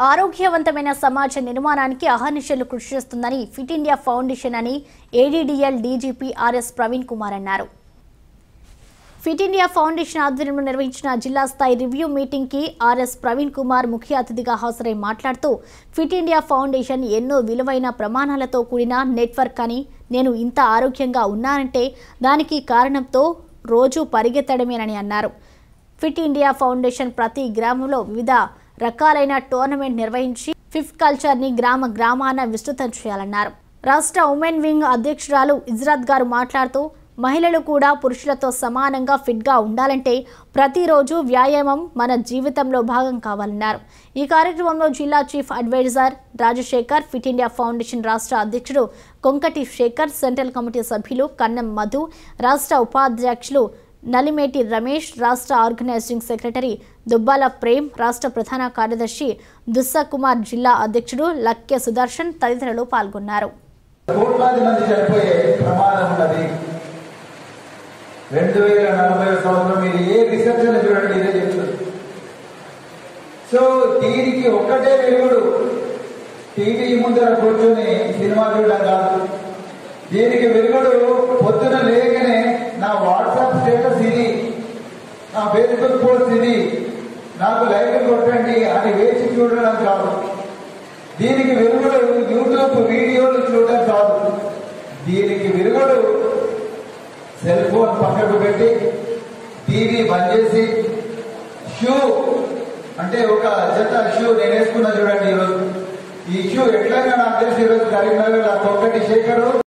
ఆరోగ్యవంతమైన సమాజ నిర్మాణానికి అహర్నిశలు కృషి చేస్తుందని ఫిట్ ఇండియా ఫౌండేషన్ అని ADDL DGP RS Praveen Kumar అన్నారు ఫిట్ ఇండియా ఫౌండేషన్ ఆధ్వర్యంలో నిర్వహించిన జిల్లా స్థాయి రివ్యూ మీటింగ్ కి ఆర్ఎస్ ప్రవీణ్ కుమార్ ముఖ్య అతిథిగా హాజరై మాట్లాడుతూ ఫిట్ ఇండియా ఫౌండేషన్ ఎన్నో విలువైన ప్రమాణాలతో కూడిన నెట్వర్క్ అని నేను ఇంత ఆరోగ్యంగా ఉన్నానంటే దానికి కారణంతో రోజు పరిగెత్తడమేనని అన్నారు ఫిట్ ఇండియా ఫౌండేషన్ ప్రతి గ్రామంలో వివిధ రకాలైన టోర్నమెంట్ నిర్వహించి ఫిఫ్ కల్చర్ని గ్రామ గ్రామాన విస్తృతం చేయాలన్నారు రాష్ట్ర ఉమెన్ వింగ్ అధ్యక్షురాలు ఇజ్రాత్ గారు మాట్లాడుతూ మహిళలు కూడా పురుషులతో సమానంగా ఫిట్గా ఉండాలంటే ప్రతిరోజు వ్యాయామం మన జీవితంలో భాగం కావాలన్నారు ఈ కార్యక్రమంలో జిల్లా chief adviser Rajasekhar fit India foundation రాష్ట్ర అధ్యక్షుడు కొంకటి శేఖర్ సెంట్రల్ కమిటీ సభ్యులు కన్నం మధు రాష్ట్ర ఉపాధ్యక్షులు నలిమేటి రమేష్ రాష్ట్ర ఆర్గనైజింగ్ సెక్రటరీ దుబ్బాల ప్రేమ్ రాష్ట్ర ప్రధాన కార్యదర్శి దుస్సా కుమార్ జిల్లా అధ్యక్షుడు లక్య సుదర్శన్ తదితరులు పాల్గొన్నారు కోట్లాది మంది చనిపోయే ప్రమాదం ఉన్నది రెండు వేల నలభై సంవత్సరం మీరు ఏ రీసెర్చ్ చూడండి ఇదే చెప్తుంది సో దీనికి ఒక్కటే వెలుగుడు టీవీ ముందర కూర్చొని సినిమా చూడడం కాదు దీనికి వెలుగుడు పొద్దున లేకనే నా వాట్సాప్ స్టేటస్ ఇది నా ఫేస్బుక్ పోస్ట్ ఇది నాకు లైక్ కొట్టండి అని వేచి చూడడం కాదు దీనికి వెలుగుడు యూట్యూబ్ వీడియోలు చూడడం కాదు దీనికి వెలుగుడు సెల్ ఫోన్ పక్కకు పెట్టి టీవీ బంద్ చేసి షూ అంటే ఒక జత షూ నేను వేసుకున్నా చూడండి ఈరోజు ఈ షూ ఎట్లయినా నాకు తెలిసి ఈరోజు కరీంనగర్ ఒక్కటి శేఖరు